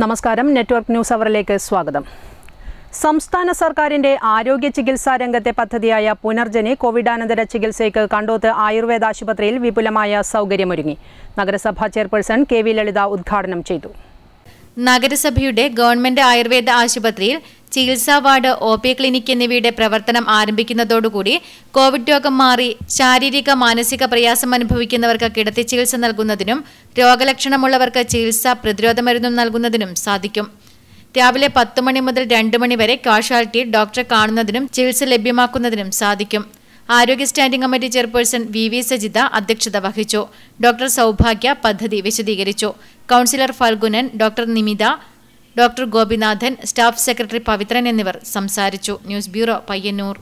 നമസ്കാരം network news അവറിലേക്ക് സ്വാഗതം സംസ്ഥാന സർക്കാരിന്റെ ആരോഗ്യ ചികിത്സാ രംഗത്തെ പദ്ധതിയായ പുനർജനി കോവിഡാനന്തര ചികിത്സയ്ക്ക് കണ്ടോത്ത് ആയുർവേദ ആശുപത്രിയിൽ വിപുലമായ സൗകര്യമൊരുങ്ങി നഗരസഭാ ചെയർപേഴ്സൺ കെ വി ലളിത ഉദ്ഘാടനം ചെയ്തു നഗരസഭയുടെ ഗവൺമെന്റ് ആയുർവേദ ആശുപത്രിയിൽ ചികിത്സാ വാർഡ് ഒ പി ക്ലിനിക് എന്നിവയുടെ പ്രവർത്തനം ആരംഭിക്കുന്നതോടുകൂടി കോവിഡ് രോഗം മാറി ശാരീരിക മാനസിക പ്രയാസം അനുഭവിക്കുന്നവർക്ക് കിടത്തി ചികിത്സ നൽകുന്നതിനും രോഗലക്ഷണമുള്ളവർക്ക് ചികിത്സ പ്രതിരോധ മരുന്നും നൽകുന്നതിനും സാധിക്കും രാവിലെ പത്ത് മണി മുതൽ രണ്ട് മണി വരെ കാഷ്വാലിറ്റി ഡോക്ടറെ കാണുന്നതിനും ചികിത്സ ലഭ്യമാക്കുന്നതിനും സാധിക്കും ആരോഗ്യ standing committee chairperson V V Sajitha അധ്യക്ഷത വഹിച്ചു ഡോക്ടർ സൗഭാഗ്യ പദ്ധതി വിശദീകരിച്ചു councillor Phalgunan doctor Nimitha doctor Gopinathan staff secretary Pavithran എന്നിവർ സംസാരിച്ചു ന്യൂസ് ബ്യൂറോ പയ്യന്നൂർ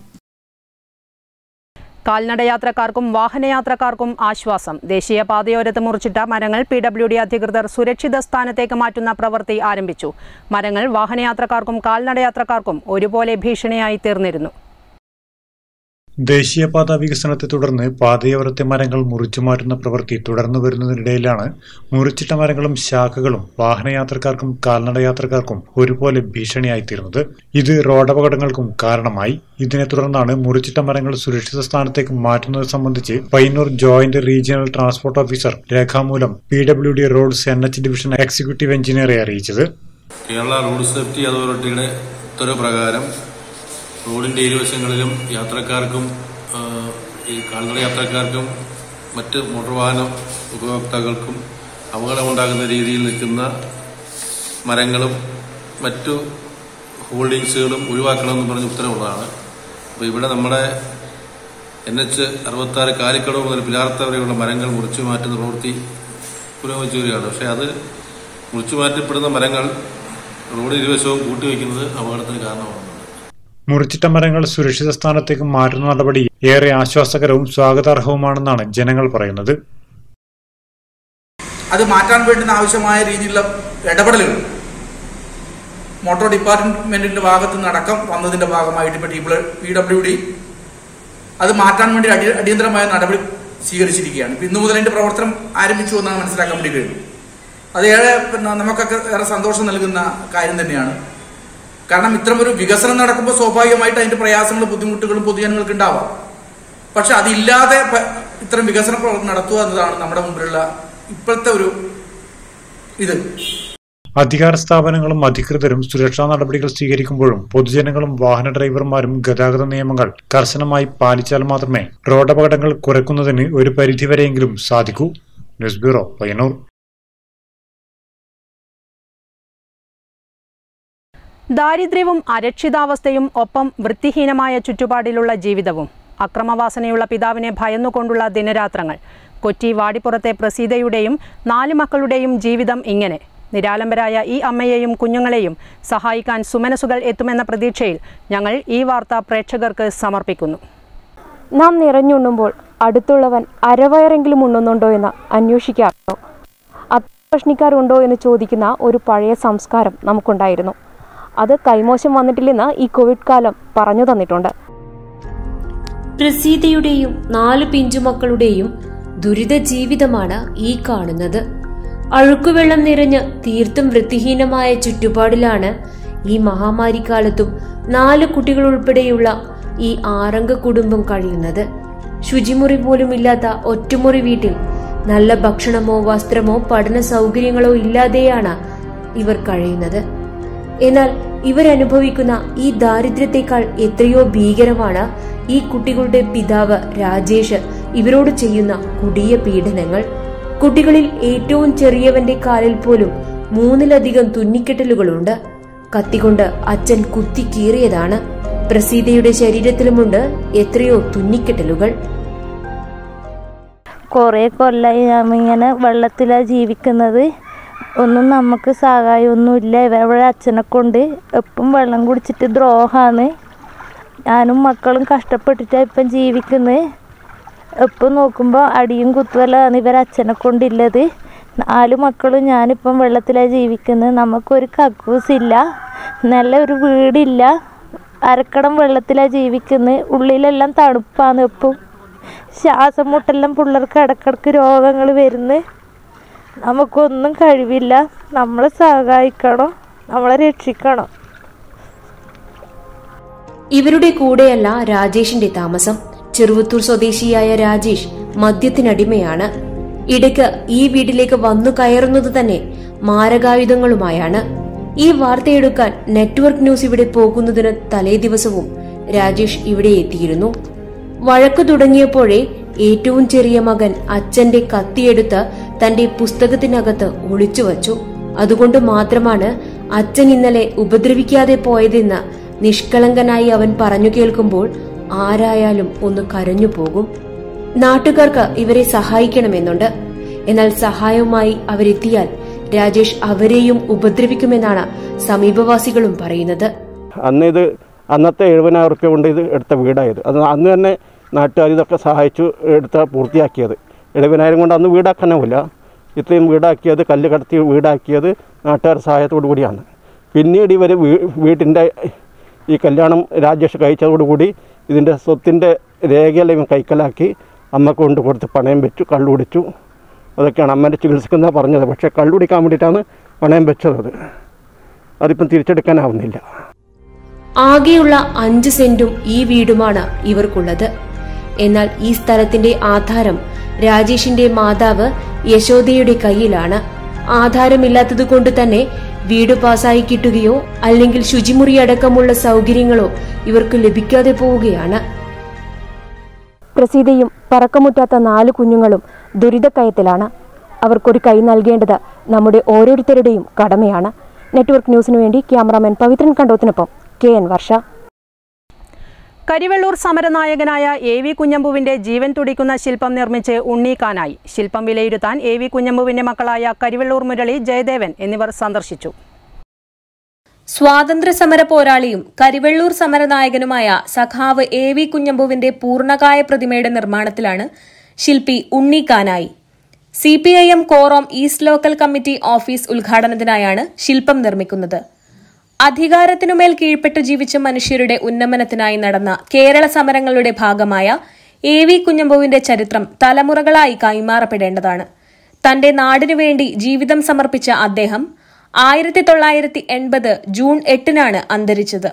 കാൽനടയാത്രക്കാർക്കും വാഹനയാത്രക്കാർക്കും ആശ്വാസം ദേശീയ പാതയോരത്ത് മുറിച്ചിട്ട മരങ്ങൾ പി ഡബ്ല്യു ഡി അധികൃതർ സുരക്ഷിത സ്ഥാനത്തേക്ക് മാറ്റുന്ന പ്രവൃത്തി ആരംഭിച്ചു മരങ്ങൾ വാഹനയാത്രക്കാർക്കും കാൽനടയാത്രക്കാർക്കും ഒരുപോലെ ഭീഷണിയായി തീർന്നിരുന്നു ദേശീയപാത വികസനത്തെ തുടർന്ന് പാതയോരത്തെ മരങ്ങൾ മുറിച്ചു മാറ്റുന്ന പ്രവൃത്തി തുടർന്നു വരുന്നതിനിടയിലാണ് മുറിച്ചിട്ട മരങ്ങളും ശാഖകളും വാഹനയാത്രക്കാർക്കും കാൽനടയാത്രക്കാർക്കും ഒരുപോലെ ഭീഷണിയായിത്തീർന്നത് ഇത് റോഡപകടങ്ങൾക്കും കാരണമായി ഇതിനെ തുടർന്നാണ് മുറിച്ചിട്ട മരങ്ങൾ സുരക്ഷിത സ്ഥാനത്തേക്ക് മാറ്റുന്നത് സംബന്ധിച്ച് Payyannur joint regional transport officer രേഖാമൂലം P W D roads N H division executive എഞ്ചിനീയറെ അറിയിച്ചത് കേരള റോഡ് സേഫ്റ്റി അതോറിറ്റിയുടെ ഉത്തരവ് റോഡിന്റെ ഇരുവശങ്ങളിലും യാത്രക്കാർക്കും ആ, ഈ കാൽനട യാത്രക്കാർക്കും മറ്റ് മോട്ടോർ വാഹന ഉപഭോക്താക്കൾക്കും അപകടമുണ്ടാകുന്ന രീതിയിൽ നിൽക്കുന്ന മരങ്ങളും മറ്റു ഹോൾഡിങ്സുകളും ഒഴിവാക്കണമെന്ന് പറഞ്ഞ ഉത്തരവുള്ളതാണ് അപ്പോൾ ഇവിടെ നമ്മുടെ എൻ എച്ച് അറുപത്തി ആറ് കാലിക്കടവ് മുതൽ പിലാർത്ത വരെയുള്ള മരങ്ങൾ മുറിച്ചു മാറ്റുന്ന പ്രവൃത്തി പുരോഗമിച്ചു വരികയാണ് പക്ഷേ അത് മുറിച്ചു മാറ്റപ്പെടുന്ന മരങ്ങൾ റോഡ് ഇരുവശവും കൂട്ടിവെക്കുന്നത് അപകടത്തിന് കാരണമാകുന്നുണ്ട് മുറിച്ചിട്ട മരങ്ങൾ സുരക്ഷിത സ്ഥാനത്തേക്ക് മാറ്റുന്ന നടപടി ഏറെ ആശ്വാസകരവും സ്വാഗതാർഹവുമാണെന്നാണ് ജനങ്ങൾ പറയുന്നത് അത് മാറ്റാൻ വേണ്ടുന്ന ആവശ്യമായ രീതിയിലുള്ള ഇടപെടലുകൾ മോട്ടോർ ഡിപ്പാർട്ട്മെന്റിന്റെ ഭാഗത്തു നിന്ന് അടക്കം വന്നതിന്റെ ഭാഗമായിട്ട് ഇപ്പൊ പി ഡബ്ല്യു ഡി അത് മാറ്റാൻ വേണ്ടി അടി അടിയന്തരമായ നടപടി സ്വീകരിച്ചിരിക്കുകയാണ് ഇപ്പൊ ഇന്നു മുതൽ അതിന്റെ പ്രവർത്തനം ആരംഭിച്ചു എന്നാണ് മനസ്സിലാക്കാൻ വേണ്ടി കഴിയും അത് ഏറെ പിന്നെ നമുക്കൊക്കെ ഏറെ സന്തോഷം നൽകുന്ന കാര്യം തന്നെയാണ് കാരണം ഇത്തരം ഒരു വികസനം നടക്കുമ്പോൾ സ്വാഭാവികമായിട്ട് അതിന്റെ പ്രയാസങ്ങളും ബുദ്ധിമുട്ടുകളും പൊതുജനങ്ങൾക്ക് ഉണ്ടാവാം പക്ഷെ അതില്ലാതെ പ- ഇത്തരം വികസന പ്രവർത്തനം നടത്തുക എന്നതാണ് നമ്മുടെ മുമ്പിലുള്ള ഇപ്പോഴത്തെ ഒരു ഇത് അധികാര സ്ഥാപനങ്ങളും അധികൃതരും സുരക്ഷാ നടപടികൾ സ്വീകരിക്കുമ്പോഴും പൊതുജനങ്ങളും വാഹന ഡ്രൈവർമാരും ഗതാഗത നിയമങ്ങൾ കർശനമായി പാലിച്ചാൽ മാത്രമേ റോഡപകടങ്ങൾ കുറയ്ക്കുന്നതിന് ഒരു പരിധിവരെയെങ്കിലും സാധിക്കൂ ന്യൂസ് ബ്യൂറോ പയ്യന്നൂർ ദാരിദ്ര്യവും അരക്ഷിതാവസ്ഥയും ഒപ്പം വൃത്തിഹീനമായ ചുറ്റുപാടിലുള്ള ജീവിതവും അക്രമവാസനയുള്ള പിതാവിനെ ഭയന്നുകൊണ്ടുള്ള ദിനരാത്രങ്ങൾ കൊച്ചി വാടിപ്പുറത്തെ പ്രസീതയുടെയും നാല് മക്കളുടെയും ജീവിതം ഇങ്ങനെ നിരാലംബരായ ഈ അമ്മയെയും കുഞ്ഞുങ്ങളെയും സഹായിക്കാൻ സുമനസുകൾ എത്തുമെന്ന പ്രതീക്ഷയിൽ ഞങ്ങൾ ഈ വാർത്ത പ്രേക്ഷകർക്ക് സമർപ്പിക്കുന്നു നാം നിറഞ്ഞുണ്ണുമ്പോൾ അടുത്തുള്ളവൻ അരവയറെങ്കിലും ഉണ്ണുന്നുണ്ടോ എന്ന് അന്വേഷിക്കാറുണ്ടോ അത്രഷ്ണിക്കാരുണ്ടോ എന്ന് ചോദിക്കുന്ന ഒരു പഴയ സംസ്കാരം നമുക്കുണ്ടായിരുന്നു അത് കൈമോശം വന്നിട്ടില്ലെന്ന് ഈ കോവിഡ് കാലം പറഞ്ഞു തന്നിട്ടുണ്ട് പ്രസീതയുടെയും നാല് പിഞ്ചുമക്കളുടെയും ദുരിത ജീവിതമാണ് ഈ കാണുന്നത് അഴുക്കുവെള്ളം നിറഞ്ഞ് തീർത്തും വൃത്തിഹീനമായ ചുറ്റുപാടിലാണ് ഈ മഹാമാരിക്കാലത്തും നാല് കുട്ടികൾ ഉൾപ്പെടെയുള്ള ഈ ആറംഗ കുടുംബം കഴിയുന്നത് ശുചിമുറി പോലും ഇല്ലാത്ത ഒറ്റമുറി വീട്ടിൽ നല്ല ഭക്ഷണമോ വസ്ത്രമോ പഠന സൗകര്യങ്ങളോ ഇല്ലാതെയാണ് ഇവർ കഴിയുന്നത് എന്നാൽ ഇവരനുഭവിക്കുന്ന ഈ ദാരിദ്ര്യത്തെക്കാൾ എത്രയോ ഭീകരമാണ് ഈ കുട്ടികളുടെ പിതാവ് രാജേഷ് ഇവരോട് ചെയ്യുന്ന കൊടിയ പീഡനങ്ങൾ കുട്ടികളിൽ ഏറ്റവും ചെറിയവന്റെ കാലിൽ പോലും മൂന്നിലധികം തുന്നിക്കെട്ടലുകളുണ്ട് കത്തികൊണ്ട് അച്ഛൻ കുത്തി കീറിയതാണ് പ്രസീതയുടെ ശരീരത്തിലുമുണ്ട് എത്രയോ തുന്നിക്കെട്ടലുകൾ കുറേ കൊല്ലമായി ഞാൻ ഇങ്ങനെ വെള്ളത്തിലാണ് ജീവിക്കുന്നത് ഒന്നും നമുക്ക് സഹായമൊന്നുമില്ല ഇവരുടെ അച്ഛനെ കൊണ്ട് എപ്പം വെള്ളം കുടിച്ചിട്ട് ദ്രോഹമാണ് ഞാനും മക്കളും കഷ്ടപ്പെട്ടിട്ടാണ് ഇപ്പം ജീവിക്കുന്നത് എപ്പം നോക്കുമ്പോൾ അടിയും കുത്തുവല്ലാണ് ഇവരെ അച്ഛനെ കൊണ്ടുള്ളത് നാല് മക്കളും ഞാനിപ്പം വെള്ളത്തിലാണ് ജീവിക്കുന്നത് നമുക്കൊരു കക്കൂസില്ല നല്ല ഒരു വീടില്ല അരക്കടം വെള്ളത്തിലാണ് ജീവിക്കുന്നത് ഉള്ളിലെല്ലാം തണുപ്പാണ് എപ്പം ശ്വാസം മുട്ടെല്ലാം പിള്ളേർക്ക് ഇടക്കിടക്ക് രോഗങ്ങൾ വരുന്നു നമുക്കൊന്നും കഴിവില്ല നമ്മളെ സഹായിക്കണം നമ്മളെ രക്ഷിക്കണം ഇവരുടെ കൂടെയല്ല രാജേഷിന്റെ താമസം ചെറുവത്തൂർ സ്വദേശിയായ രാജേഷ് മദ്യത്തിനടിമയാണ് ഇടയ്ക്ക് ഈ വീട്ടിലേക്ക് വന്നു കയറുന്നത് തന്നെ മാരകായുധങ്ങളുമായാണ് ഈ വാർത്തയെടുക്കാൻ നെറ്റ്വർക്ക് ന്യൂസ് ഇവിടെ പോകുന്നതിന് തലേ ദിവസവും രാജേഷ് ഇവിടെ എത്തിയിരുന്നു വഴക്കു തുടങ്ങിയപ്പോഴേ ഏറ്റവും ചെറിയ മകൻ അച്ഛന്റെ കത്തിയെടുത്ത് തന്റെ പുസ്തകത്തിനകത്ത് ഒളിച്ചു വച്ചു അതുകൊണ്ട് മാത്രമാണ് അച്ഛൻ ഇന്നലെ ഉപദ്രവിക്കാതെ പോയതെന്ന് നിഷ്കളങ്കനായി അവൻ പറഞ്ഞു കേൾക്കുമ്പോൾ ആരായാലും ഒന്ന് കരഞ്ഞു പോകും നാട്ടുകാർക്ക് ഇവരെ സഹായിക്കണമെന്നുണ്ട് എന്നാൽ സഹായവുമായി അവരെത്തിയാൽ രാജേഷ് അവരെയും ഉപദ്രവിക്കുമെന്നാണ് സമീപവാസികളും പറയുന്നത് അന്ന് ഇത് അന്നത്തെ എഴുപതിനായിരം റുപ്യ കൊണ്ട് ഇത് എടുത്ത വീടായത് അത് അന്ന് തന്നെ നാട്ടുകാർ ഇതൊക്കെ സഹായിച്ചു എടുത്ത പൂർത്തിയാക്കിയത് എഴുപതിനായിരം കൊണ്ട് അന്ന് വീടാക്കാനുമില്ല ഇത്രയും വീടാക്കിയത് കല്ല് കടത്തി വീടാക്കിയത് നാട്ടുകാർ സഹായത്തോടു കൂടിയാണ് പിന്നീട് ഇവർ വീട്ടിൻ്റെ ഈ കല്യാണം രാജേഷ് കഴിച്ചതോടുകൂടി ഇതിൻ്റെ സ്വത്തിൻ്റെ രേഖയെല്ലാം ഇവൻ കൈക്കലാക്കി അമ്മക്ക് കൊണ്ട് കൊടുത്ത് പണയം വെച്ചു കള്ളുടിച്ചു അതൊക്കെയാണ് അമ്മേൻ്റെ ചികിത്സക്കുന്ന പറഞ്ഞത് പക്ഷേ കള്ളുടിക്കാൻ വേണ്ടിയിട്ടാണ് പണയം വെച്ചത് അതിപ്പം തിരിച്ചെടുക്കാനാവുന്നില്ല ആകെയുള്ള അഞ്ച് സെന്റും ഈ വീടുമാണ് ഇവർക്കുള്ളത് എന്നാൽ ഈ സ്ഥലത്തിന്റെ ആധാരം രാജേഷിന്റെ മാതാവ് യശോദയുടെ കയ്യിലാണ് ആധാരമില്ലാത്തതുകൊണ്ട് തന്നെ വീട് പാസായി കിട്ടുകയോ അല്ലെങ്കിൽ ശുചിമുറി അടക്കമുള്ള സൗകര്യങ്ങളോ ഇവർക്ക് ലഭിക്കാതെ പോവുകയാണ് പ്രസീതയും പറക്കമുറ്റാത്ത നാല് കുഞ്ഞുങ്ങളും ദുരിതക്കയത്തിലാണ് അവർക്കൊരു കൈ നൽകേണ്ടത് നമ്മുടെ ഓരോരുത്തരുടെയും കടമയാണ് നെറ്റ്വർക്ക് ന്യൂസിനു വേണ്ടി ക്യാമറാമാൻ പവിത്രൻ കണ്ടോത്തിനൊപ്പം കെ എൻ വർഷ കരിവെള്ളൂർ സമരനായകനായ എ വി കുഞ്ഞമ്പുവിന്റെ ജീവൻ തുടിക്കുന്ന ശില്പം നിർമ്മിച്ച് ഉണ്ണീക്കാനായി ശില്പം വിലയിരുത്താൻ എ വി കുഞ്ഞമ്പുവിന്റെ മക്കളായ കരിവെള്ളൂർ മുരളി ജയദേവൻ എന്നിവർ സന്ദർശിച്ചു സ്വാതന്ത്ര്യ സമര പോരാളിയും കരിവെള്ളൂർ സമരനായകനുമായ സഖാവ് എ വി കുഞ്ഞമ്പുവിന്റെ പൂർണ്ണകായ പ്രതിമയുടെ നിർമ്മാണത്തിലാണ് ശില്പി Unnikanayi C P I M Korom east local committee office ഉദ്ഘാടനത്തിനായാണ് ശില്പം നിർമ്മിക്കുന്നത് അധികാരത്തിനുമേൽ കീഴ്പ്പെട്ടു ജീവിച്ച മനുഷ്യരുടെ ഉന്നമനത്തിനായി നടന്ന കേരള സമരങ്ങളുടെ ഭാഗമായ എ വി കുഞ്ഞമ്പുവിന്റെ ചരിത്രം തലമുറകളായി കൈമാറപ്പെടേണ്ടതാണ് തന്റെ നാടിനു വേണ്ടി ജീവിതം സമർപ്പിച്ച അദ്ദേഹം ആയിരത്തി തൊള്ളായിരത്തി എൺപത് ജൂൺ എട്ടിനാണ് അന്തരിച്ചത്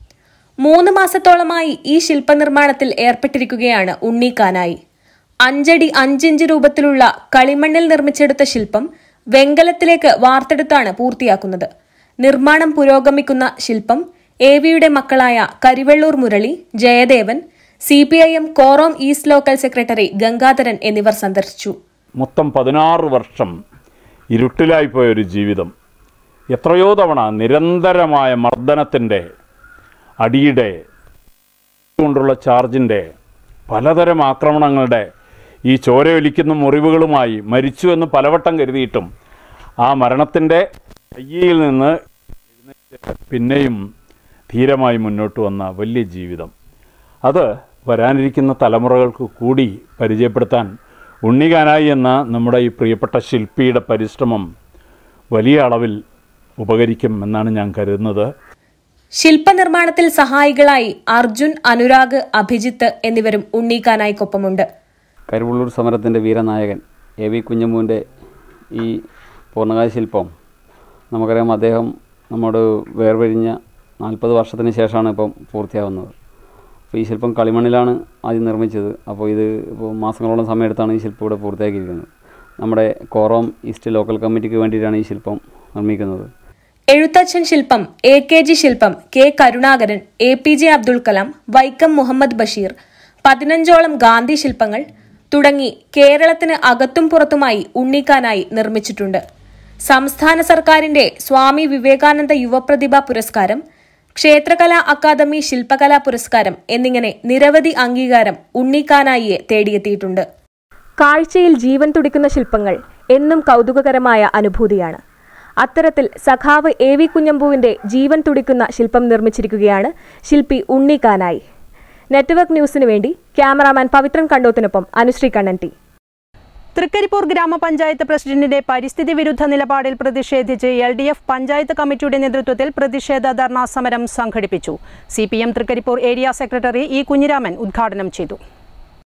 മൂന്ന് മാസത്തോളമായി ഈ ശില്പനിർമ്മാണത്തിൽ ഏർപ്പെട്ടിരിക്കുകയാണ് ഉണ്ണീക്കാനായി അഞ്ചടി അഞ്ചിഞ്ച് രൂപത്തിലുള്ള കളിമണ്ണിൽ നിർമ്മിച്ചെടുത്ത ശില്പം വെങ്കലത്തിലേക്ക് വാർത്തെടുത്താണ് പൂർത്തിയാക്കുന്നത് നിർമ്മാണം പുരോഗമിക്കുന്ന ശില്പം എ വിയുടെ മക്കളായ Karivellur Murali Jayadevan C P I M Korom east local secretary Gangadharan എന്നിവർ സന്ദർശിച്ചു മൊത്തം പതിനാറ് വർഷം ഇരുട്ടിലായിപ്പോയ ഒരു ജീവിതം എത്രയോ തവണ നിരന്തരമായ മർദ്ദനത്തിൻ്റെ അടിയുടെ കൊണ്ടുള്ള ചാർജിൻ്റെ പലതരം ആക്രമണങ്ങളുടെ ഈ ചോരയൊലിക്കുന്ന മുറിവുകളുമായി മരിച്ചു എന്ന് പലവട്ടം കരുതിയിട്ടും ആ മരണത്തിൻ്റെ കയ്യിൽ നിന്ന് എഴുന്നേറ്റ് പിന്നെയും ധീരമായി മുന്നോട്ട് വന്ന വലിയ ജീവിതം അത് വരാനിരിക്കുന്ന തലമുറകൾക്ക് കൂടി പരിചയപ്പെടുത്താൻ ഉണ്ണികാനായി എന്ന നമ്മുടെ ഈ പ്രിയപ്പെട്ട ശില്പിയുടെ പരിശ്രമം വലിയ അളവിൽ ഉപകരിക്കും എന്നാണ് ഞാൻ കരുതുന്നത് ശില്പനിർമ്മാണത്തിൽ സഹായികളായി അർജുൻ അനുരാഗ് അഭിജിത്ത് എന്നിവരും ഉണ്ണീക്കാനായിക്കൊപ്പമുണ്ട് കരുവള്ളൂർ സമരത്തിൻ്റെ വീരനായകൻ എ വി കുഞ്ഞമ്മൂൻ്റെ ഈ പൂർണ്ണകായ ശില്പം നമുക്കറിയാം അദ്ദേഹം നമ്മോട് വേർപിരിഞ്ഞ നാൽപ്പത് വർഷത്തിന് ശേഷമാണ് ഇപ്പം പൂർത്തിയാവുന്നത് അപ്പോൾ ഈ ശില്പം കളിമണ്ണിലാണ് ആദ്യം നിർമ്മിച്ചത് അപ്പോൾ ഇത് ഇപ്പോൾ മാസങ്ങളോളം സമയമെടുത്താണ് ഈ ശില്പം ഇവിടെ പൂർത്തിയാക്കിയിരിക്കുന്നത് നമ്മുടെ കോറോം ഈസ്റ്റ് ലോക്കൽ കമ്മിറ്റിക്ക് വേണ്ടിയിട്ടാണ് ഈ ശില്പം നിർമ്മിക്കുന്നത് എഴുത്തച്ഛൻ ശില്പം എ കെ ജി ശില്പം K Karunakaran A P J Abdul Kalam Vaikom Muhammad Basheer പതിനഞ്ചോളം ഗാന്ധി ശില്പങ്ങൾ തുടങ്ങി കേരളത്തിന് അകത്തും പുറത്തുമായി ഉണ്ണിക്കാനായി നിർമ്മിച്ചിട്ടുണ്ട് സംസ്ഥാന സർക്കാരിന്റെ സ്വാമി വിവേകാനന്ദ യുവപ്രതിഭ പുരസ്കാരം ക്ഷേത്രകലാ അക്കാദമി ശില്പകലാ പുരസ്കാരം എന്നിങ്ങനെ നിരവധി അംഗീകാരം ഉണ്ണിക്കാനായിയെ തേടിയെത്തിയിട്ടുണ്ട് കാഴ്ചയിൽ ജീവൻ തുടിക്കുന്ന ശില്പങ്ങൾ എന്നും കൗതുകകരമായ അനുഭൂതിയാണ് അത്തരത്തിൽ സഖാവ് എ വി കുഞ്ഞമ്പുവിന്റെ ജീവൻ തുടിക്കുന്ന ശില്പം നിർമ്മിച്ചിരിക്കുകയാണ് ശില്പി ഉണ്ണിക്കാനായി നെറ്റ്വർക്ക് ന്യൂസിനു വേണ്ടി ക്യാമറാമാൻ പവിത്രൻ കണ്ടോത്തിനൊപ്പം അനുശ്രീ കണ്ണൻ ടി തൃക്കരിപ്പൂർ ഗ്രാമപഞ്ചായത്ത് പ്രസിഡന്റിന്റെ പരിസ്ഥിതി വിരുദ്ധ നിലപാടിൽ പ്രതിഷേധിച്ച് എൽ ഡി എഫ് പഞ്ചായത്ത് കമ്മിറ്റിയുടെ നേതൃത്വത്തിൽ പ്രതിഷേധ ധർണാ സമരം സംഘടിപ്പിച്ചു C P M Trikaripur area secretary E Kunhiraman ഉദ്ഘാടനം ചെയ്തു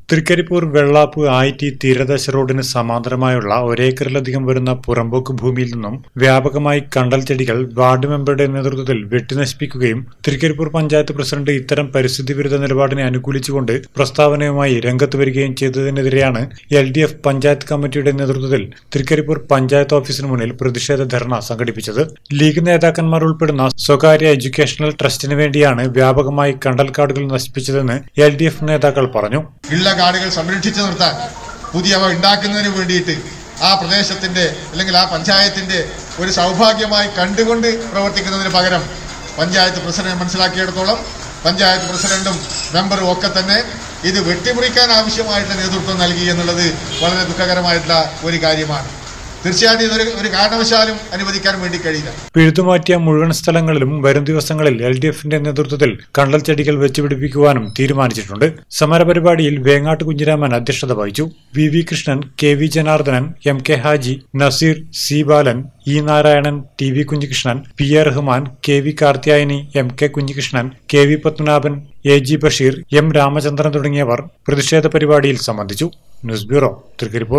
തൃക്കരിപ്പൂർ വെള്ളാപ്പ് ആയിറ്റി തീരദേശ റോഡിന് സമാന്തരമായുള്ള ഒരേക്കറിലധികം വരുന്ന പുറമ്പോക്ക് ഭൂമിയിൽ നിന്നും വ്യാപകമായി കണ്ടൽ ചെടികൾ വാർഡ് മെമ്പറുടെ നേതൃത്വത്തിൽ വെട്ടിനശിപ്പിക്കുകയും തൃക്കരിപ്പൂർ പഞ്ചായത്ത് പ്രസിഡന്റ് ഇത്തരം പരിസ്ഥിതി വിരുദ്ധ നിലപാടിനെ അനുകൂലിച്ചുകൊണ്ട് പ്രസ്താവനയുമായി രംഗത്ത് വരികയും ചെയ്തതിനെതിരെയാണ് എൽ ഡി എഫ് പഞ്ചായത്ത് കമ്മിറ്റിയുടെ നേതൃത്വത്തിൽ തൃക്കരിപ്പൂർ പഞ്ചായത്ത് ഓഫീസിന് മുന്നിൽ പ്രതിഷേധ ധർണ സംഘടിപ്പിച്ചത് ലീഗ് നേതാക്കന്മാർ ഉൾപ്പെടുന്ന സ്വകാര്യ എഡ്യൂക്കേഷണൽ ട്രസ്റ്റിന് വേണ്ടിയാണ് വ്യാപകമായി കണ്ടൽക്കാടുകൾ നശിപ്പിച്ചതെന്ന് എൽ ഡി എഫ് നേതാക്കൾ പറഞ്ഞു ഉള്ള കാടുകൾ സംരക്ഷിച്ചു നിർത്താൻ പുതിയവ ഉണ്ടാക്കുന്നതിന് വേണ്ടിയിട്ട് ആ പ്രദേശത്തിന്റെ അല്ലെങ്കിൽ ആ പഞ്ചായത്തിന്റെ ഒരു സൗഭാഗ്യമായി കണ്ടുകൊണ്ട് പ്രവർത്തിക്കുന്നതിന് പകരം പഞ്ചായത്ത് പ്രസിഡന്റ് മനസ്സിലാക്കിയിടത്തോളം പഞ്ചായത്ത് പ്രസിഡന്റും മെമ്പറും ഒക്കെ തന്നെ ഇത് വെട്ടിമുറിക്കാൻ ആവശ്യമായിട്ടുള്ള നേതൃത്വം നൽകി എന്നുള്ളത് വളരെ ദുഃഖകരമായിട്ടുള്ള ഒരു കാര്യമാണ് തീർച്ചയായിട്ടും ഇതൊരു ഒരു കാരണവശാലും അനുവദിക്കാൻ വേണ്ടി കഴിയില്ല പിഴുതുമാറ്റിയ മുഴുവൻ സ്ഥലങ്ങളിലും വരും ദിവസങ്ങളിൽ എൽ ഡി എഫിന്റെ നേതൃത്വത്തിൽ കണ്ടൽ ചെടികൾ വെച്ചുപിടിപ്പിക്കുവാനും തീരുമാനിച്ചിട്ടുണ്ട് സമരപരിപാടിയിൽ വേങ്ങാട്ട് കുഞ്ഞിരാമൻ അധ്യക്ഷത വഹിച്ചു V V Krishnan K V Janardhanan M K Haji Naseer C Balan E Narayanan T V Kunhikrishnan P A Rahman K V Karthiyayani M K Kunhikrishnan K V Padmanabhan A G Basheer M Ramachandran തുടങ്ങിയവർ പ്രതിഷേധ പരിപാടിയിൽ സംബന്ധിച്ചു ന്യൂസ് ബ്യൂറോ തൃക്കരിപ്പൂർ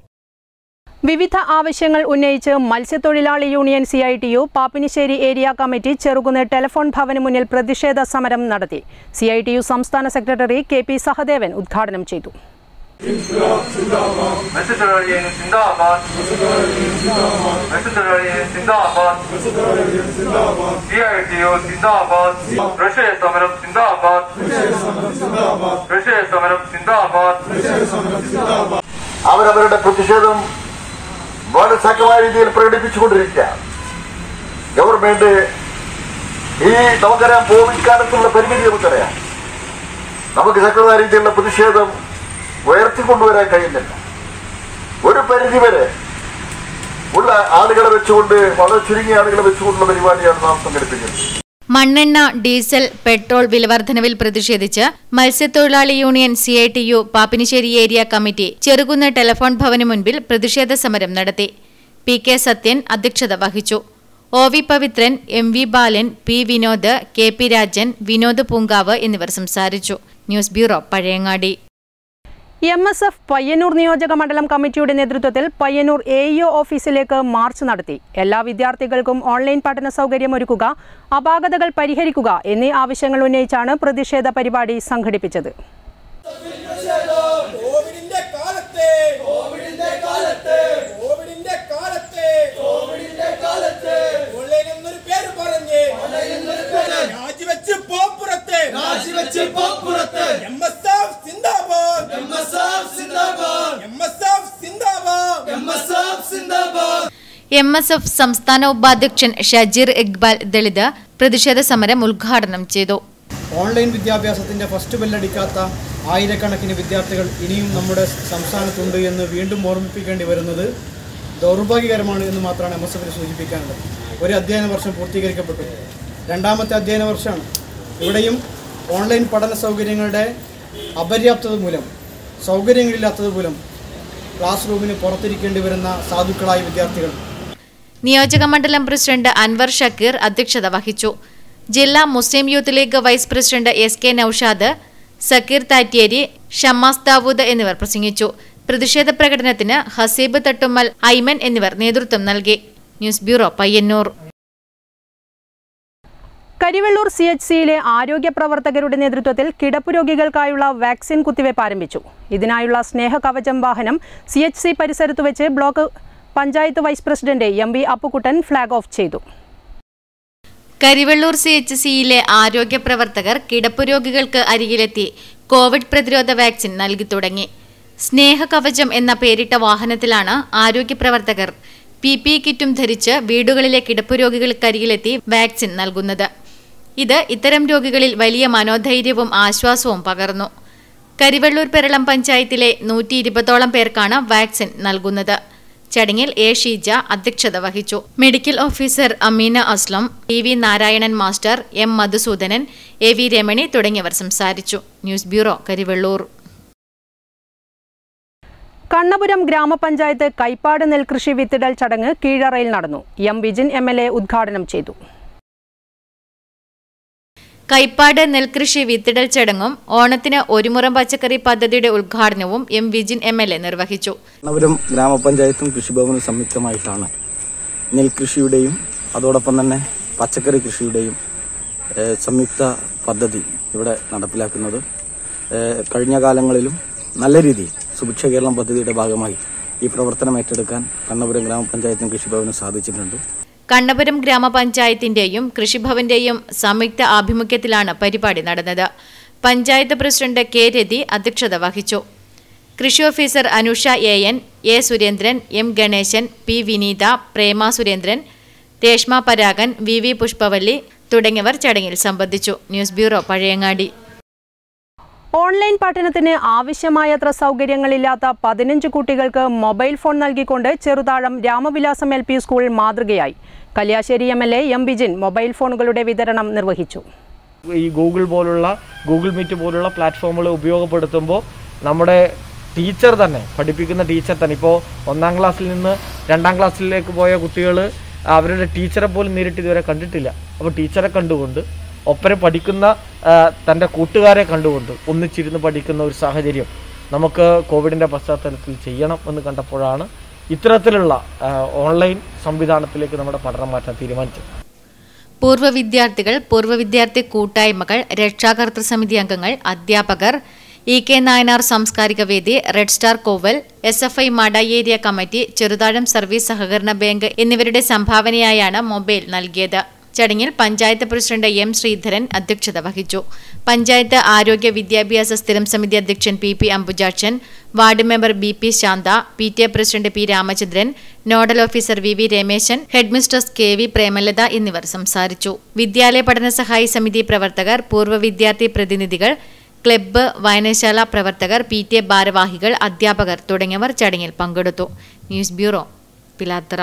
വിവിധ ആവശ്യങ്ങൾ ഉന്നയിച്ച് മത്സ്യത്തൊഴിലാളി union C I T U Pappinisseri area committee Cherukunnu telephone ഭവന് മുന്നിൽ പ്രതിഷേധ സമരം നടത്തി സി ഐ ടി യു സംസ്ഥാന സെക്രട്ടറി കെ പി സഹദേവൻ ഉദ്ഘാടനം ചെയ്തു മത്സ്യത്തൊഴിലാളിയെ സിന്ദാബാദ് മത്സ്യത്തൊഴിലാളിയെ സിന്ദാബാദ് സി ഐ ടി യു സിന്ദാബാദ് റഷ്യ സമരം സിന്ദാബാദ് റഷ്യ സമരം സിന്ദാബാദ് അവരവരുടെ പ്രതിഷേധം വളരെ ശക്തമായ രീതിയിൽ പ്രകടിപ്പിച്ചുകൊണ്ടിരിക്കുക ഗവൺമെന്റ് ഈ നമുക്കറിയാം കോവിഡ് കാലത്തുള്ള പരിമിതി നമുക്കറിയാം നമുക്ക് ശക്തമായ രീതിയിലുള്ള പ്രതിഷേധം ഉയർത്തിക്കൊണ്ടുവരാൻ കഴിയുന്നില്ല ഒരു പരിധി വരെ ഉള്ള ആളുകളെ വെച്ചുകൊണ്ട് വളരെ ചുരുങ്ങിയ ആളുകളെ വെച്ചുകൊണ്ടുള്ള പരിപാടിയാണ് നാം സംഘടിപ്പിക്കുന്നത് മണ്ണെണ്ണ ഡീസൽ പെട്രോൾ വിലവർദ്ധനവിൽ പ്രതിഷേധിച്ച് മത്സ്യത്തൊഴിലാളി union C I T U Pappinisseri area committee Cherukunnu telephone ഭവന് മുൻപിൽ പ്രതിഷേധ സമരം നടത്തി പി കെ സത്യൻ അധ്യക്ഷത വഹിച്ചു O V Pavithran M V Balan P Vinod K P Rajan Vinod Poonkavu എന്നിവർ സംസാരിച്ചു news bureau Pazhayangadi M S F Payyanur നിയോജക മണ്ഡലം കമ്മിറ്റിയുടെ നേതൃത്വത്തിൽ പയ്യന്നൂർ എ ഇഒ ഓഫീസിലേക്ക് മാർച്ച് നടത്തി എല്ലാ വിദ്യാർത്ഥികൾക്കും ഓൺലൈൻ പഠന സൗകര്യം ഒരുക്കുക അപാകതകൾ പരിഹരിക്കുക എന്നീ ആവശ്യങ്ങൾ ഉന്നയിച്ചാണ് പ്രതിഷേധ പരിപാടി സംഘടിപ്പിച്ചത് കോവിഡിന്റെ കാലത്തെ കോവിഡിന്റെ കാലത്തെ കോവിഡിന്റെ കാലത്തെ കോവിഡിന്റെ കാലത്തെ ഓൺലൈൻ എന്നൊരു പേര് പറഞ്ഞ് രാജിവെച്ച് പോപ്പുറത്ത് രാജിവെച്ച് പോപ്പുറത്ത് എം എസ് എഫ് സിന്ദാബാദ് എം എസ് എഫ് സിന്ദാബാദ് എം എസ് എഫ് സിന്ദാബാദ് എം എസ് എഫ് സിന്ദാബാദ് എം എസ് എഫ് സംസ്ഥാന ഉപാധ്യക്ഷൻ ഷജീർ ഇക്ബാൽ ദളിത് പ്രതിഷേധ സമരം ഉദ്ഘാടനം ചെയ്തു ഓൺലൈൻ വിദ്യാഭ്യാസത്തിൻ്റെ ഫസ്റ്റ് ബെല്ലടിക്കാത്ത ആയിരക്കണക്കിന് വിദ്യാർത്ഥികൾ ഇനിയും നമ്മുടെ സംസ്ഥാനത്തുണ്ട് എന്ന് വീണ്ടും ഓർമ്മിപ്പിക്കേണ്ടി വരുന്നത് ദൗർഭാഗ്യകരമാണ് എന്ന് മാത്രമാണ് എം എസ് എഫിന് സൂചിപ്പിക്കാനുള്ളത് ഒരു അധ്യയന വർഷം പൂർത്തീകരിക്കപ്പെട്ടു രണ്ടാമത്തെ അധ്യയന വർഷമാണ് ഇവിടെയും ഓൺലൈൻ പഠന സൗകര്യങ്ങളുടെ അപര്യാപ്തത മൂലം സൗകര്യങ്ങളില്ലാത്തത് മൂലം ക്ലാസ് റൂമിന് പുറത്തിരിക്കേണ്ടി വരുന്ന സാധുക്കളായ വിദ്യാർത്ഥികൾ നിയോജക മണ്ഡലം പ്രസിഡന്റ് അൻവർ ഷക്കീർ അധ്യക്ഷത വഹിച്ചു ജില്ലാ Muslim youth league vice president S K Naushad Sakkir Thatteri Shammas Dawood എന്നിവർ പ്രസംഗിച്ചു പ്രതിഷേധ പ്രകടനത്തിന് ഹസീബ് തട്ടുമ്മൽ ഐമൻ എന്നിവർ നേതൃത്വം നൽകി news bureau Payyanur Karivellur C H സിയിലെ ആരോഗ്യ പ്രവർത്തകരുടെ നേതൃത്വത്തിൽ കിടപ്പ് രോഗികൾക്കായുള്ള വാക്സിൻ കുത്തിവയ്പ് ആരംഭിച്ചു ഇതിനായുള്ള സ്നേഹകവചം വാഹനം സി എച്ച് സി പരിസരത്ത് വെച്ച് block panchayat vice president M V Appukuttan flag off ചെയ്തു കരിവെള്ളൂർ സി എച്ച് സിയിലെ ആരോഗ്യ പ്രവർത്തകർ കിടപ്പ് രോഗികൾക്ക് അരികിലെത്തി കോവിഡ് പ്രതിരോധ വാക്സിൻ നൽകി തുടങ്ങി സ്നേഹകവചം എന്ന പേരിട്ട വാഹനത്തിലാണ് ആരോഗ്യ പ്രവർത്തകർ പി പി കിറ്റും ധരിച്ച് വീടുകളിലെ കിടപ്പ് രോഗികൾക്കരികിലെത്തി വാക്സിൻ നൽകുന്നത് ഇത് ഇത്തരം രോഗികളിൽ വലിയ മനോധൈര്യവും ആശ്വാസവും പകർന്നു കരിവെള്ളൂർ പെരളം പഞ്ചായത്തിലെ നൂറ്റി ഇരുപതോളം പേർക്കാണ് വാക്സിൻ നൽകുന്നത് ചടങ്ങിൽ എ ഷീജ അധ്യക്ഷത വഹിച്ചു medical officer Ameena Aslam T V Narayanan master M Madhusudanan A V Ramani തുടങ്ങിയവർ സംസാരിച്ചു ന്യൂസ് ബ്യൂറോ കരിവെള്ളൂർ കണ്ണപുരം ഗ്രാമപഞ്ചായത്ത് കൈപ്പാട് നെൽകൃഷി വിത്തിടൽ ചടങ്ങ് കീഴറയിൽ നടന്നു M Vijin M L A ഉദ്ഘാടനം ചെയ്തു കൈപ്പാട് നെൽകൃഷി വിത്തിടൽ ചടങ്ങും ഓണത്തിന് ഒരുമുറം പച്ചക്കറി പദ്ധതിയുടെ ഉദ്ഘാടനവും M Vijin M L A നിർവഹിച്ചു കണ്ണപുരം ഗ്രാമപഞ്ചായത്തും കൃഷിഭവനും സംയുക്തമായിട്ടാണ് നെൽകൃഷിയുടെയും അതോടൊപ്പം തന്നെ പച്ചക്കറി കൃഷിയുടെയും ഏഹ്, സംയുക്ത പദ്ധതി ഇവിടെ നടപ്പിലാക്കുന്നത് ഏഹ്, കഴിഞ്ഞ കാലങ്ങളിലും നല്ല രീതിയിൽ സുഭിക്ഷ കേരളം പദ്ധതിയുടെ ഭാഗമായി ഈ പ്രവർത്തനം ഏറ്റെടുക്കാൻ കണ്ണപുരം ഗ്രാമപഞ്ചായത്തിനും കൃഷിഭവനും സാധിച്ചിട്ടുണ്ട് കണ്ണപുരം ഗ്രാമപഞ്ചായത്തിന്റെയും കൃഷിഭവന്റെയും സംയുക്ത ആഭിമുഖ്യത്തിലാണ് പരിപാടി നടന്നത് പഞ്ചായത്ത് പ്രസിഡന്റ് കെ രതി അധ്യക്ഷത വഹിച്ചു കൃഷി officer Anusha A N A Surendran M Ganesan P Vineetha Prema Surendran Reshma Paragan V V Pushpavalli തുടങ്ങിയവർ ചടങ്ങിൽ സംബന്ധിച്ചു ന്യൂസ് ബ്യൂറോ പഴയങ്ങാടി ഓൺലൈൻ പഠനത്തിന് ആവശ്യമായത്ര സൗകര്യങ്ങളില്ലാത്ത പതിനഞ്ച് കുട്ടികൾക്ക് മൊബൈൽ ഫോൺ നൽകിക്കൊണ്ട് Cheruthazham Ramavilasam L P school മാതൃകയായി Kalliasseri M L A M Bijin mobile ഫോണുകളുടെ വിതരണം നിർവഹിച്ചു ഈ ഗൂഗിൾ പോലുള്ള ഗൂഗിൾ മീറ്റ് പോലുള്ള പ്ലാറ്റ്ഫോമുകൾ ഉപയോഗപ്പെടുത്തുമ്പോൾ നമ്മുടെ ടീച്ചർ തന്നെ പഠിപ്പിക്കുന്ന ടീച്ചർ തന്നെ ഇപ്പോൾ ഒന്നാം ക്ലാസ്സിൽ നിന്ന് രണ്ടാം ക്ലാസ്സിലേക്ക് പോയ കുട്ടികൾ അവരുടെ ടീച്ചറെ പോലും നേരിട്ട് ഇതുവരെ കണ്ടിട്ടില്ല അപ്പോൾ ടീച്ചറെ കണ്ടുകൊണ്ട് ഒപ്പരെ പഠിക്കുന്ന ആ, തൻ്റെ കൂട്ടുകാരെ കണ്ടുകൊണ്ട് ഒന്നിച്ചിരുന്ന് പഠിക്കുന്ന ഒരു സാഹചര്യം നമുക്ക് കോവിഡിൻ്റെ പശ്ചാത്തലത്തിൽ ചെയ്യണം എന്ന് കണ്ടപ്പോഴാണ് ഇത്തരത്തിലുള്ള ആ, ഓൺലൈൻ സംവിധാനത്തിലേക്ക് നമ്മുടെ പഠനം മാറ്റാൻ തീരുമാനിച്ചത് പൂർവ്വ വിദ്യാർത്ഥികൾ പൂർവ്വ വിദ്യാർത്ഥി കൂട്ടായ്മകൾ രക്ഷാകർതൃ സമിതി അംഗങ്ങൾ അധ്യാപകർ ഇ കെ നായനാർ സാംസ്കാരിക വേദി red star Koval S F I മട ഏരിയ കമ്മിറ്റി ചെറുതാഴം സർവീസ് സഹകരണ ബാങ്ക് എന്നിവരുടെ സംഭാവനയായാണ് മൊബൈൽ നൽകിയത് ചടങ്ങിൽ പഞ്ചായത്ത് പ്രസിഡന്റ് എം ശ്രീധരൻ അധ്യക്ഷത വഹിച്ചു പഞ്ചായത്ത് ആരോഗ്യ വിദ്യാഭ്യാസ സ്ഥിരം സമിതി അധ്യക്ഷൻ P P Ambujakshan ward member B P Shantha P T A president P Ramachandran nodal officer V V Rameshan headmistress K V Premalatha എന്നിവർ സംസാരിച്ചു വിദ്യാലയ പഠന സഹായ സമിതി പ്രവർത്തകർ പൂർവ്വ വിദ്യാർത്ഥി പ്രതിനിധികൾ ക്ലബ്ബ് വായനശാല പ്രവർത്തകർ പി ടി എ ഭാരവാഹികൾ അധ്യാപകർ തുടങ്ങിയവർ ചടങ്ങിൽ പങ്കെടുത്തു ന്യൂസ് ബ്യൂറോ പിലാത്തറ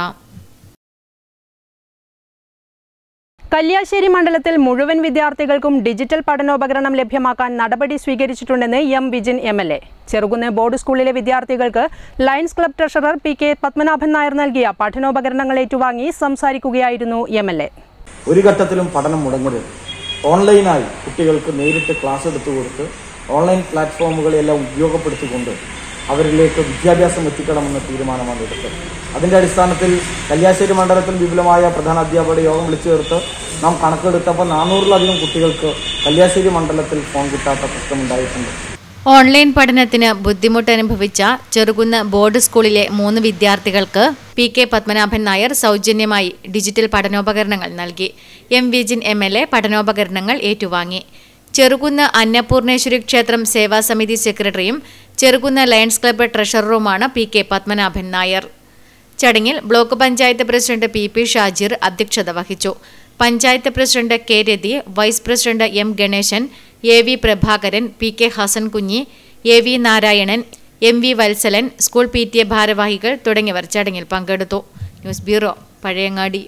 കല്യാശ്ശേരി മണ്ഡലത്തിൽ മുഴുവൻ വിദ്യാർത്ഥികൾക്കും ഡിജിറ്റൽ പഠനോപകരണം ലഭ്യമാക്കാൻ നടപടി സ്വീകരിച്ചിട്ടുണ്ടെന്ന് M Vijin M L A Cherukunnu board സ്കൂളിലെ വിദ്യാർത്ഥികൾക്ക് lions club treasurer P K Padmanabhan Nair നൽകിയ പഠനോപകരണങ്ങൾ ഏറ്റുവാങ്ങി സംസാരിക്കുകയായിരുന്നു എം എൽ എ ഒരു ഘട്ടത്തിലും പഠനം മുടങ്ങരുത് ഓൺലൈനായി കുട്ടികൾക്ക് നേരിട്ട് ക്ലാസ് എടുത്തു കൊടുത്ത് ഓൺലൈൻ പ്ലാറ്റ്ഫോമുകളെല്ലാം ഉപയോഗപ്പെടുത്തിക്കൊണ്ട് അവരിലേക്ക് വിദ്യാഭ്യാസം എത്തിക്കണമെന്ന തീരുമാനമാണ് എടുത്തത് അതിൻ്റെ അടിസ്ഥാനത്തിൽ കല്യാശ്ശേരി മണ്ഡലത്തിൽ വിപുലമായ പ്രധാന അധ്യാപകരുടെ യോഗം വിളിച്ചു ചേർത്ത് നാം കണക്കെടുത്തപ്പോൾ നാനൂറിലധികം കുട്ടികൾക്ക് കല്യാശ്ശേരി മണ്ഡലത്തിൽ ഫോൺ കിട്ടാത്ത പ്രശ്നമുണ്ടായിട്ടുണ്ട് ഓൺലൈൻ പഠനത്തിന് ബുദ്ധിമുട്ട് അനുഭവിച്ച ചെറുകുന്ന് ബോർഡ് സ്കൂളിലെ മൂന്ന് വിദ്യാർത്ഥികൾക്ക് പി കെ പത്മനാഭൻ നായർ സൗജന്യമായി ഡിജിറ്റൽ പഠനോപകരണങ്ങൾ നൽകി M Vijin M L A പഠനോപകരണങ്ങൾ ഏറ്റുവാങ്ങി ചെറുകുന്ന് അന്നപൂർണേശ്വരി ക്ഷേത്രം സേവാ സമിതി സെക്രട്ടറിയും ചെറുകുന്ന് ലയൺസ് ക്ലബ്ബ് ട്രഷററുമാണ് പി കെ പത്മനാഭൻ നായർ ചടങ്ങിൽ block panchayat president P P Shajir അധ്യക്ഷത വഹിച്ചു panchayat president K Rathi vice president M Ganesan A V Prabhakaran P K Hassan Kunhi A V Narayanan M V Vatsalan school P T A ഭാരവാഹികൾ തുടങ്ങിയവർ ചടങ്ങിൽ പങ്കെടുത്തു news bureau Pazhayangadi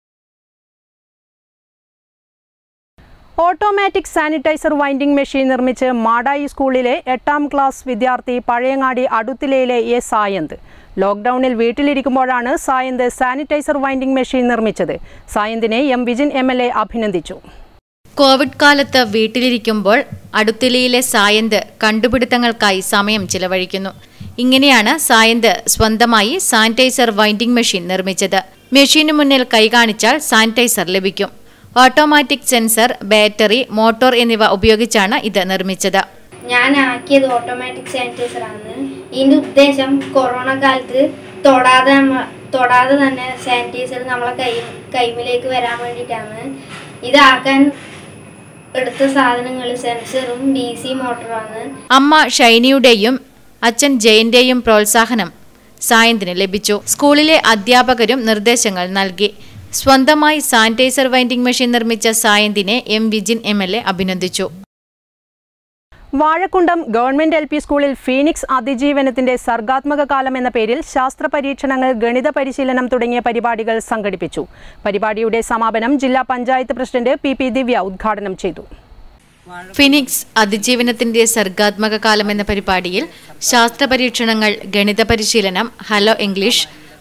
automatic sanitiser winding machine നിർമ്മിച്ച് മാടായി സ്കൂളിലെ എട്ടാം ക്ലാസ് വിദ്യാർത്ഥി പഴയങ്ങാടി അടുത്തിലയിലെ എ സായന്ത് ലോക്ക്ഡൌണിൽ വീട്ടിലിരിക്കുമ്പോഴാണ് സായന്ത് സാനിറ്റൈസർ വൈൻഡിംഗ് മെഷീൻ നിർമ്മിച്ചത് സായന്തിനെ M Vijin M L A അഭിനന്ദിച്ചു കോവിഡ് കാലത്ത് വീട്ടിലിരിക്കുമ്പോൾ അടുത്തിലയിലെ സായന്ത് കണ്ടുപിടുത്തങ്ങൾക്കായി സമയം ചിലവഴിക്കുന്നു ഇങ്ങനെയാണ് സായന്ത് സ്വന്തമായി സാനിറ്റൈസർ വൈൻഡിംഗ് മെഷീൻ നിർമ്മിച്ചത് മെഷീനു മുന്നിൽ കൈകാണിച്ചാൽ സാനിറ്റൈസർ ലഭിക്കും ഓട്ടോമാറ്റിക് സെൻസർ ബാറ്ററി മോട്ടോർ എന്നിവ ഉപയോഗിച്ചാണ് ഇത് നിർമ്മിച്ചത് ഞാൻ ആക്കിയത് ഓട്ടോമാറ്റിക് സാനിറ്റൈസർ ആണ് ഇതിന്റെ ഉദ്ദേശം കൊറോണ കാലത്ത് തൊടാതെ നമ്മ- തൊടാതെ തന്നെ സാനിറ്റൈസർ നമ്മളെ കൈ കൈമിലേക്ക് വരാൻ വേണ്ടിയിട്ടാണ് ഇതാക്കാൻ എടുത്ത സാധനങ്ങൾ സെൻസറും ഡി സി മോട്ടറുമാണ് അമ്മ ഷൈനിയുടെയും അച്ഛൻ ജയന്റെയും പ്രോത്സാഹനം സായന്തിന് ലഭിച്ചു സ്കൂളിലെ അധ്യാപകരും നിർദ്ദേശങ്ങൾ നൽകി സ്വന്തമായി സാനിറ്റൈസർ വൈൻഡിംഗ് മെഷീൻ നിർമ്മിച്ച സായന്തിനെ M Vijin M L A അഭിനന്ദിച്ചു വാഴക്കുണ്ടം ഗവൺമെന്റ് എൽ പി സ്കൂളിൽ ഫീനിക്സ് അതിജീവനത്തിന്റെ സർഗാത്മക കാലം എന്ന പേരിൽ ശാസ്ത്ര പരീക്ഷണങ്ങൾ ഗണിത പരിശീലനം തുടങ്ങിയ പരിപാടികൾ സംഘടിപ്പിച്ചു പരിപാടിയുടെ സമാപനം ജില്ലാ panchayat president P P Divya ഉദ്ഘാടനം ചെയ്തു ഫിനിക്സ് അതിജീവനത്തിന്റെ സർഗാത്മക കാലം എന്ന പരിപാടിയിൽ ശാസ്ത്ര പരീക്ഷണങ്ങൾ ഗണിത പരിശീലനം ഹലോ ഇംഗ്ലീഷ്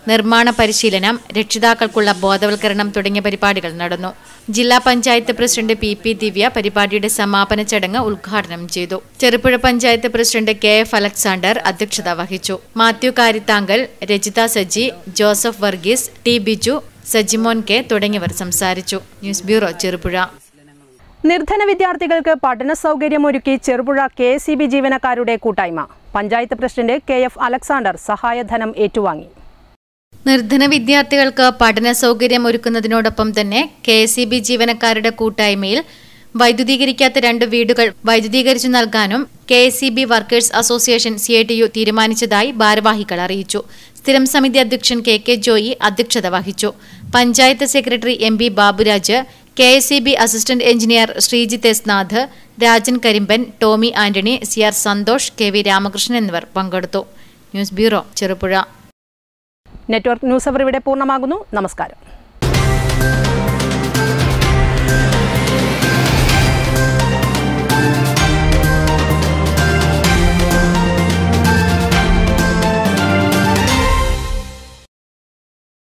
നിർമ്മാണ പരിശീലനം രക്ഷിതാക്കൾക്കുള്ള ബോധവൽക്കരണം തുടങ്ങിയ പരിപാടികൾ നടന്നു ജില്ലാ panchayat president P P Divya പരിപാടിയുടെ സമാപന ചടങ്ങ് ഉദ്ഘാടനം ചെയ്തു Cherupuzha panchayat president K F Alexander അധ്യക്ഷത വഹിച്ചു Mathew Karithankal Rajitha Saji Joseph Varghese T Biju Sajimon K തുടങ്ങിയവർ സംസാരിച്ചു ന്യൂസ് ബ്യൂറോ ചെറുപുഴ നിർധന വിദ്യാർത്ഥികൾക്ക് പഠന സൗകര്യമൊരുക്കി ചെറുപുഴ കെ എസ് ബി ജീവനക്കാരുടെ കൂട്ടായ്മ panchayat president K F Alexander സഹായധനം ഏറ്റുവാങ്ങി നിർധന വിദ്യാർത്ഥികൾക്ക് പഠന സൗകര്യം ഒരുക്കുന്നതിനോടൊപ്പം തന്നെ കെ എസ് ഇ ബി ജീവനക്കാരുടെ കൂട്ടായ്മയിൽ വൈദ്യുതീകരിക്കാത്ത രണ്ട് വീടുകൾ വൈദ്യുതീകരിച്ചു നൽകാനും K S E B workers association C I T U തീരുമാനിച്ചതായി ഭാരവാഹികൾ അറിയിച്ചു സ്ഥിരം സമിതി അധ്യക്ഷൻ കെ കെ ജോയി അധ്യക്ഷത വഹിച്ചു panchayat secretary M B Baburaj K S E B assistant engineer Sreejith S Nath Rajan Karimban Tommy Antony C R Santhosh K V Ramakrishnan എന്നിവർ പങ്കെടുത്തു news bureau Cherupuzha network news അവർ ഇവിടെ പൂർണ്ണമാകുന്നു നമസ്കാരം